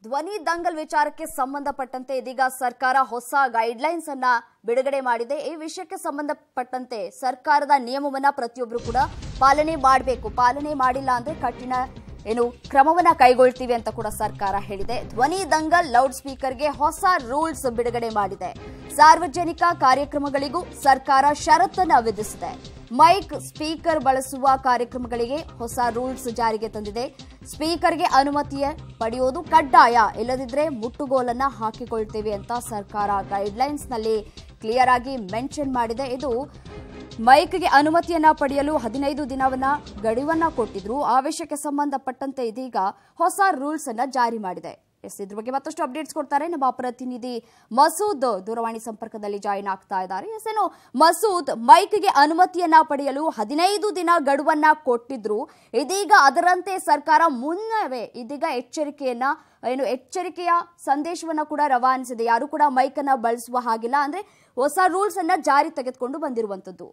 ಧ್ವನಿ ದಂಗಲ್ ವಿಚಾರಕ್ಕೆ ಸಂಬಂಧಪಟ್ಟಂತೆ ಇದೀಗ ಸರ್ಕಾರ ಹೊಸ ಗೈಡ್ಲೈನ್ಸ್ ಅನ್ನ ಬಿಡುಗಡೆ ಮಾಡಿದೆ ಈ ವಿಷಯಕ್ಕೆ ಸಂಬಂಧಪಟ್ಟಂತೆ ಸರ್ಕಾರದ ನಿಯಮವನ್ನ ಪ್ರತಿಯೊಬ್ಬರು ಕೂಡ ಪಾಲನೆ ಮಾಡಬೇಕು ಪಾಲನೆ ಮಾಡಿಲ್ಲ ಅಂದ್ರೆ ಕಠಿಣ ಏನು ಕ್ರಮವನ್ನ ಕೈಗೊಳ್ತೀವಿ ಅಂತ ಕೂಡ ಸರ್ಕಾರ ಹೇಳಿದೆ ಧ್ವನಿ ದಂಗಲ್ ಲೌಡ್ ಸ್ಪೀಕರ್ಗೆ ಹೊಸ ರೂಲ್ಸ್ ಬಿಡುಗಡೆ ಮಾಡಿದೆ ಸಾರ್ವಜನಿಕ ಕಾರ್ಯಕ್ರಮಗಳಿಗೂ ಸರ್ಕಾರ ಷರತ್ತನ್ನ ವಿಧಿಸಿದೆ ಮೈಕ್ ಸ್ಪೀಕರ್ ಬಳಸುವ ಕಾರ್ಯಕ್ರಮಗಳಿಗೆ ಹೊಸ ರೂಲ್ಸ್ ಜಾರಿಗೆ ತಂದಿದೆ ಸ್ಪೀಕರ್ಗೆ ಅನುಮತಿಯ ಪಡೆಯುವುದು ಕಡ್ಡಾಯ ಇಲ್ಲದಿದ್ರೆ ಮುಟ್ಟುಗೋಲನ್ನ ಹಾಕಿಕೊಳ್ತೇವೆ ಅಂತ ಸರ್ಕಾರ ಗೈಡ್ಲೈನ್ಸ್ ನಲ್ಲಿ ಕ್ಲಿಯರ್ ಆಗಿ ಮೆನ್ಷನ್ ಮಾಡಿದೆ ಇದು ಮೈಕ್ಗೆ ಅನುಮತಿಯನ್ನ ಪಡೆಯಲು ಹದಿನೈದು ದಿನವನ್ನ ಗಡುವನ್ನ ಕೊಟ್ಟಿದ್ರು ಆ ವಿಷಯಕ್ಕೆ ಸಂಬಂಧಪಟ್ಟಂತೆ ಇದೀಗ ಹೊಸ ರೂಲ್ಸ್ ಅನ್ನ ಜಾರಿ ಮಾಡಿದೆ ಎಸ್ ಇದ್ರ ಬಗ್ಗೆ ಮತ್ತಷ್ಟು ಅಪ್ಡೇಟ್ಸ್ ಕೊಡ್ತಾರೆ ನಮ್ಮ ಪ್ರತಿನಿಧಿ ಮಸೂದ್ ದೂರವಾಣಿ ಸಂಪರ್ಕದಲ್ಲಿ ಜಾಯಿನ್ ಆಗ್ತಾ ಇದ್ದಾರೆ ಎಸ್ ಏನು ಮಸೂದ್ ಮೈಕ್ಗೆ ಅನುಮತಿಯನ್ನ ಪಡೆಯಲು ಹದಿನೈದು ದಿನ ಗಡುವನ್ನ ಕೊಟ್ಟಿದ್ರು ಇದೀಗ ಅದರಂತೆ ಸರ್ಕಾರ ಮುನ್ನವೇ ಇದೀಗ ಎಚ್ಚರಿಕೆಯನ್ನ ಏನು ಎಚ್ಚರಿಕೆಯ ಸಂದೇಶವನ್ನ ಕೂಡ ರವಾನಿಸಿದೆ ಯಾರು ಕೂಡ ಮೈಕ್ ಅನ್ನ ಬಳಸುವ ಹಾಗಿಲ್ಲ ಅಂದ್ರೆ ಹೊಸ ರೂಲ್ಸ್ ಅನ್ನ ಜಾರಿ ತೆಗೆದುಕೊಂಡು ಬಂದಿರುವಂತದ್ದು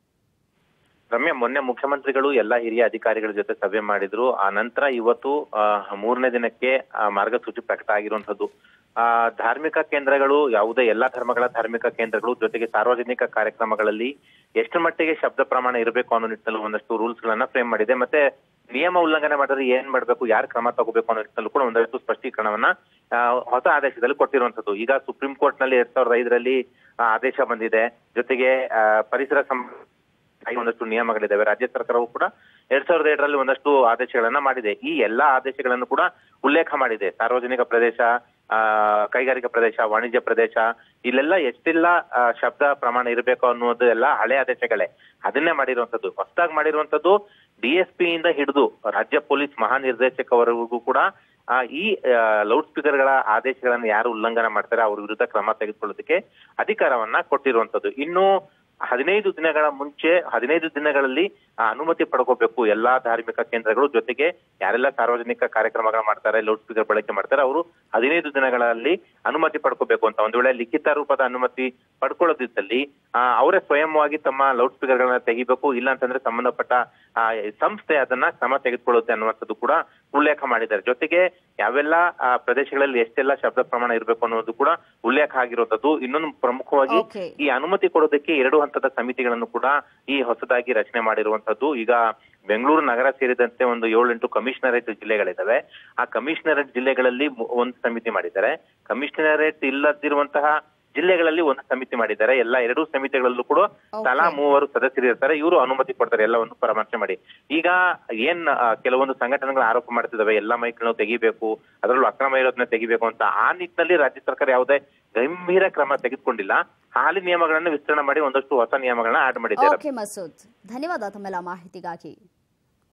ರಮ್ಯ ಮೊನ್ನೆ ಮುಖ್ಯಮಂತ್ರಿಗಳು ಎಲ್ಲಾ ಹಿರಿಯ ಅಧಿಕಾರಿಗಳ ಜೊತೆ ಸಭೆ ಮಾಡಿದ್ರು ಆ ನಂತರ ಇವತ್ತು ಆ, ಮೂರನೇ ದಿನಕ್ಕೆ ಆ, ಮಾರ್ಗಸೂಚಿ ಪ್ರಕಟ ಆಗಿರುವಂತದ್ದು ಆ ಧಾರ್ಮಿಕ ಕೇಂದ್ರಗಳು ಯಾವುದೇ ಎಲ್ಲಾ ಧರ್ಮಗಳ ಧಾರ್ಮಿಕ ಕೇಂದ್ರಗಳು ಜೊತೆಗೆ ಸಾರ್ವಜನಿಕ ಕಾರ್ಯಕ್ರಮಗಳಲ್ಲಿ ಎಷ್ಟು ಮಟ್ಟಿಗೆ ಶಬ್ದ ಪ್ರಮಾಣ ಇರಬೇಕು ಅನ್ನೋ ನಿಟ್ಟಿನಲ್ಲಿ ಒಂದಷ್ಟು ರೂಲ್ಸ್ ಗಳನ್ನ ಫ್ರೇಮ್ ಮಾಡಿದೆ ಮತ್ತೆ ನಿಯಮ ಉಲ್ಲಂಘನೆ ಮಾಡಿದ್ರೆ ಏನ್ ಮಾಡ್ಬೇಕು ಯಾರು ಕ್ರಮ ತಗೋಬೇಕು ಅನ್ನೋ ನಿಟ್ಟಿನಲ್ಲೂ ಕೂಡ ಒಂದಷ್ಟು ಸ್ಪಷ್ಟೀಕರಣವನ್ನ ಆ, ಹೊಸ ಆದೇಶದಲ್ಲಿ ಕೊಟ್ಟಿರುವಂತದ್ದು ಈಗ ಸುಪ್ರೀಂ ಕೋರ್ಟ್ ನಲ್ಲಿ ಎರಡ್ ಸಾವಿರದ ಐದರಲ್ಲಿ ಆ, ಆದೇಶ ಬಂದಿದೆ ಜೊತೆಗೆ ಆ, ಪರಿಸರ ಸಂ ಹಾಗೆ ಒಂದಷ್ಟು ನಿಯಮಗಳಿದ್ದಾವೆ ರಾಜ್ಯ ಸರ್ಕಾರವು ಕೂಡ ಎರಡ್ ಸಾವಿರದ ಏಳರಲ್ಲಿ ಒಂದಷ್ಟು ಆದೇಶಗಳನ್ನ ಮಾಡಿದೆ ಈ ಎಲ್ಲಾ ಆದೇಶಗಳನ್ನು ಕೂಡ ಉಲ್ಲೇಖ ಮಾಡಿದೆ ಸಾರ್ವಜನಿಕ ಪ್ರದೇಶ ಆ ಕೈಗಾರಿಕಾ ಪ್ರದೇಶ ವಾಣಿಜ್ಯ ಪ್ರದೇಶ ಇಲ್ಲೆಲ್ಲ ಎಷ್ಟೆಲ್ಲ ಆ, ಶಬ್ದ ಪ್ರಮಾಣ ಇರಬೇಕು ಅನ್ನೋದು ಎಲ್ಲ ಹಳೆ ಆದೇಶಗಳೇ ಅದನ್ನೇ ಮಾಡಿರುವಂತದ್ದು ಹೊಸದಾಗಿ ಮಾಡಿರುವಂತದ್ದು ಡಿಎಸ್ಪಿ ಇಂದ ಹಿಡಿದು ರಾಜ್ಯ ಪೊಲೀಸ್ ಮಹಾನಿರ್ದೇಶಕವರೆಗೂ ಕೂಡ ಆ, ಈ ಲೌಡ್ ಸ್ಪೀಕರ್ ಗಳ ಆದೇಶಗಳನ್ನು ಯಾರು ಉಲ್ಲಂಘನೆ ಮಾಡ್ತಾರೆ ಅವ್ರ ವಿರುದ್ಧ ಕ್ರಮ ತೆಗೆದುಕೊಳ್ಳೋದಕ್ಕೆ ಅಧಿಕಾರವನ್ನ ಕೊಟ್ಟಿರುವಂತದ್ದು ಇನ್ನು ಹದಿನೈದು ದಿನಗಳ ಮುಂಚೆ ಹದಿನೈದು ದಿನಗಳಲ್ಲಿ ಆ, ಅನುಮತಿ ಪಡ್ಕೋಬೇಕು ಎಲ್ಲಾ ಧಾರ್ಮಿಕ ಕೇಂದ್ರಗಳು ಜೊತೆಗೆ ಯಾರೆಲ್ಲ ಸಾರ್ವಜನಿಕ ಕಾರ್ಯಕ್ರಮಗಳ ಮಾಡ್ತಾರೆ ಲೌಡ್ ಸ್ಪೀಕರ್ ಬಳಕೆ ಮಾಡ್ತಾರೆ ಅವರು ಹದಿನೈದು ದಿನಗಳಲ್ಲಿ ಅನುಮತಿ ಪಡ್ಕೋಬೇಕು ಅಂತ ಒಂದ್ ವೇಳೆ ಲಿಖಿತ ರೂಪದ ಅನುಮತಿ ಪಡ್ಕೊಳ್ಳೋದಿದ್ದಲ್ಲಿ ಆ, ಅವರೇ ಸ್ವಯಂವಾಗಿ ತಮ್ಮ ಲೌಡ್ ಸ್ಪೀಕರ್ ಗಳನ್ನ ತೆಗಿಬೇಕು ಇಲ್ಲ ಅಂತಂದ್ರೆ ಸಂಬಂಧಪಟ್ಟ ಆ, ಸಂಸ್ಥೆ ಅದನ್ನ ಕ್ರಮ ತೆಗೆದುಕೊಳ್ಳುತ್ತೆ ಅನ್ನುವಂಥದ್ದು ಕೂಡ ಉಲ್ಲೇಖ ಮಾಡಿದ್ದಾರೆ ಜೊತೆಗೆ ಯಾವೆಲ್ಲ ಆ, ಪ್ರದೇಶಗಳಲ್ಲಿ ಎಷ್ಟೆಲ್ಲ ಶಬ್ದ ಪ್ರಮಾಣ ಇರಬೇಕು ಅನ್ನೋದು ಕೂಡ ಉಲ್ಲೇಖ ಆಗಿರುವಂತದ್ದು ಇನ್ನೊಂದು ಪ್ರಮುಖವಾಗಿ Okay. ಈ ಅನುಮತಿ ಕೊಡೋದಕ್ಕೆ ಎರಡು ಹಂತದ ಸಮಿತಿಗಳನ್ನು ಕೂಡ ಈ ಹೊಸದಾಗಿ ರಚನೆ ಮಾಡಿರುವಂತದ್ದು ಈಗ ಬೆಂಗಳೂರು ನಗರ ಸೇರಿದಂತೆ ಒಂದು ಏಳೆಂಟು ಕಮಿಷನರೇಟ್ ಜಿಲ್ಲೆಗಳಿದಾವೆ ಆ ಕಮಿಷನರೇಟ್ ಜಿಲ್ಲೆಗಳಲ್ಲಿ ಮು- ಒಂದು ಸಮಿತಿ ಮಾಡಿದ್ದಾರೆ ಕಮಿಷನರೇಟ್ ಇಲ್ಲದಿರುವಂತಹ ಜಿಲ್ಲೆಗಳಲ್ಲಿ ಒಂದು ಸಮಿತಿ ಮಾಡಿದ್ದಾರೆ ಎಲ್ಲ ಎರಡೂ ಸಮಿತಿಗಳಲ್ಲೂ ಕೂಡ ತಲಾ ಮೂವರು ಸದಸ್ಯರು ಇರ್ತಾರೆ ಇವರು ಅನುಮತಿ ಕೊಡ್ತಾರೆ ಎಲ್ಲವನ್ನು ಪರಾಮರ್ಶೆ ಮಾಡಿ ಈಗ ಏನ್ ಆ, ಕೆಲವೊಂದು ಸಂಘಟನೆಗಳು ಆರೋಪ ಮಾಡ್ತಿದಾವೆ ಎಲ್ಲ ಮೈಕ್ಗಳನ್ನು ತೆಗಿಬೇಕು ಅದರಲ್ಲೂ ಅಕ್ರಮ ಇರೋದನ್ನ ತೆಗಿಬೇಕು ಅಂತ ಆ ನಿಟ್ಟಿನಲ್ಲಿ ರಾಜ್ಯ ಸರ್ಕಾರ ಯಾವುದೇ ಗಂಭೀರ ಕ್ರಮ ತೆಗೆದುಕೊಂಡಿಲ್ಲ ಹಾಲಿ ನಿಯಮಗಳನ್ನ ವಿಸ್ತರಣೆ ಮಾಡಿ ಒಂದಷ್ಟು ಹೊಸ ನಿಯಮಗಳನ್ನ ಆಡ್ ಮಾಡಿದ್ದಾರೆ ಓಕೆ ಮಸೂದ್ ಧನ್ಯವಾದ ತಮ್ಮೆಲ್ಲ ಮಾಹಿತಿಗಾಗಿ